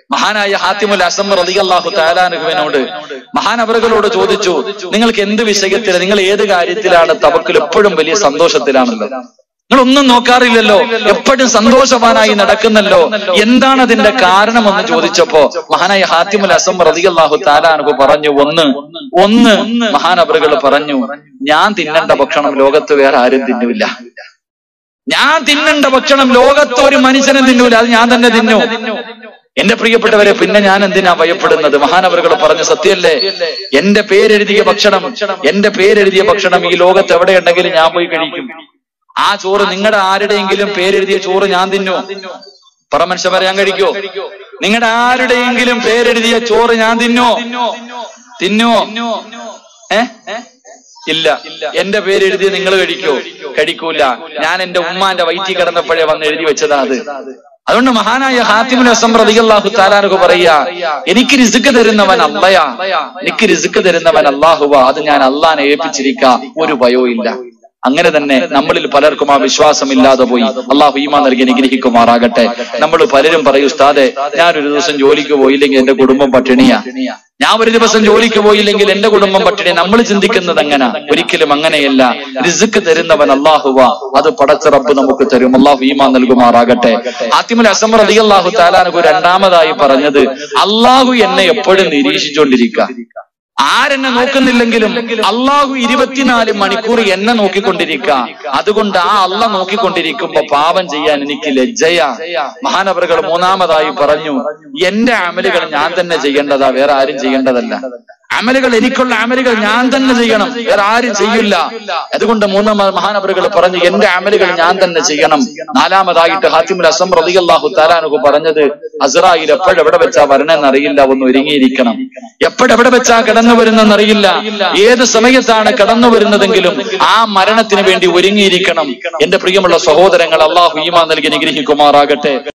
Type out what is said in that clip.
മഹാനായ ഹാത്തിമുൽ അസം റളിയല്ലാഹു താലാനുഹുവിനോട് മഹാനവറുകളോട് ചോദിച്ചു നിങ്ങൾക്ക് എന്ത് വിഷയത്തിൽ നിങ്ങൾ ഏത് കാര്യത്തിലാണ് തവക്കിൽ എപ്പോഴും വലിയ സന്തോഷത്തിലാണല്ലോ നിങ്ങൾ ഒന്നും നോക്കാറില്ലല്ലോ എപ്പോഴും സന്തോഷവാനായി നടക്കുന്നല്ലോ എന്താണ് അതിന്റെ കാരണമെന്ന് ചോദിച്ചപ്പോ മഹാനായ ഹാത്തിമുൽ അസം റളിയല്ലാഹു താലാനുഹു പറഞ്ഞു ഒന്ന് ഒന്ന് മഹാനവറുകൾ പറഞ്ഞു ഞാൻ തിന്നേണ്ട ഭക്ഷണം ലോകത്ത് വേറെ ആരും തിന്നില്ല ഞാൻ തിന്നേണ്ട ഭക്ഷണം ലോകത്ത് ഒരു മനുഷ്യനും തിന്നൂല അത് ഞാൻ തന്നെ തിന്നു എന്റെ പ്രിയപ്പെട്ടവരെ പിന്നെ ഞാൻ എന്തിനാ ഭയപ്പെടുന്നത് മഹാനവറുകൾ പറഞ്ഞ സത്യല്ലേ എന്റെ പേരെഴുതിയ ഭക്ഷണം എന്റെ പേരെഴുതിയ ഭക്ഷണം ഈ ലോകത്ത് എവിടെയുണ്ടെങ്കിലും ഞാൻ പോയി കഴിക്കും ആ ചോറ് നിങ്ങളുടെ ആരുടെയെങ്കിലും പേരെഴുതിയ ചോറ് ഞാൻ തിന്നു പറ മനുഷ്യ പറയാൻ കഴിക്കോ നിങ്ങളുടെ ആരുടെയെങ്കിലും പേരെഴുതിയ ചോറ് ഞാൻ തിന്നോ തിന്നോ ഏ ഇല്ല എന്റെ പേരെഴുതി നിങ്ങൾ കഴിക്കോ കഴിക്കൂല ഞാൻ എന്റെ ഉമ്മാന്റെ വയറ്റിൽ കിടന്നപ്പോഴേ വന്ന് എഴുതി വെച്ചതാ അത് അതുകൊണ്ട് മഹാനായ ഹാത്തിമുൽ അസം റളിയല്ലാഹു താലാനു പറയാ എനിക്ക് റിസ്ക് തരുന്നവൻ അല്ലയാ എനിക്ക് റിസ്ക് തരുന്നവൻ അള്ളാഹുവാ അത് ഞാൻ അള്ളാനെ ഏൽപ്പിച്ചിരിക്ക ഒരു ഭയവും ഇല്ല അങ്ങനെ തന്നെ നമ്മളിൽ പലർക്കും ആ വിശ്വാസം ഇല്ലാതെ പോയി അള്ളാഹു ഈമാ നൽകി അനുഗ്രഹിക്കുമാറാകട്ടെ നമ്മൾ പലരും പറയും ഉസ്താദെ ഞാനൊരു ദിവസം ജോലിക്ക് പോയില്ലെങ്കിൽ എന്റെ കുടുംബം പട്ടിണിയാ ഞാൻ ഒരു ദിവസം ജോലിക്ക് പോയില്ലെങ്കിൽ എന്റെ കുടുംബം പട്ടിണി നമ്മൾ ചിന്തിക്കുന്നത് അങ്ങനെ ഒരിക്കലും അങ്ങനെയല്ല റിസ്ക് തരുന്നവൻ അള്ളാഹുവ അത് പടച്ച റബ്ബ് നമുക്ക് തരും അള്ളാഹു ഈമാ നൽകുമാറാകട്ടെ ആത്തിമുൽ അസമർ അലി അള്ളാഹു താലാനു രണ്ടാമതായി പറഞ്ഞത് അള്ളാഹു എന്നെ എപ്പോഴും നിരീക്ഷിച്ചുകൊണ്ടിരിക്കുക ആരെന്നെ നോക്കുന്നില്ലെങ്കിലും അള്ളാഹു ഇരുപത്തിനാല് മണിക്കൂർ എന്നെ നോക്കിക്കൊണ്ടിരിക്കുക അതുകൊണ്ട് ആ അള്ള നോക്കിക്കൊണ്ടിരിക്കുമ്പോ പാപം ചെയ്യാൻ എനിക്ക് ലജ്ജയ മഹാനവറുകൾ മൂന്നാമതായി പറഞ്ഞു എന്റെ അമലുകൾ ഞാൻ തന്നെ ചെയ്യേണ്ടതാ വേറെ ആരും ചെയ്യേണ്ടതല്ല അമലുകൾ എനിക്കുള്ള അമലുകൾ ഞാൻ തന്നെ ചെയ്യണം വേറെ ആരും ചെയ്യില്ല അതുകൊണ്ട് മൂന്നാമത് മഹാനവറുകൾ പറഞ്ഞു എന്റെ അമലുകൾ ഞാൻ തന്നെ ചെയ്യണം നാലാമതായിട്ട് ഹാത്തിമുൽ അസം റളിയല്ലാഹു താലാനുഹു പറഞ്ഞത് അസറായിൽ എപ്പോഴെവിടെ വെച്ചാ വരണമെന്ന് അറിയില്ല ഒന്ന് ഒരുങ്ങിയിരിക്കണം എപ്പോഴെവിടെ വെച്ചാ കടന്നു വരുന്നെന്നറിയില്ല ഏത് സമയത്താണ് കടന്നു വരുന്നതെങ്കിലും ആ മരണത്തിന് വേണ്ടി ഒരുങ്ങിയിരിക്കണം എന്റെ പ്രിയമുള്ള സഹോദരങ്ങൾ അള്ളാഹു ഈമാ നൽകി അനുഗ്രഹിക്കുമാറാകട്ടെ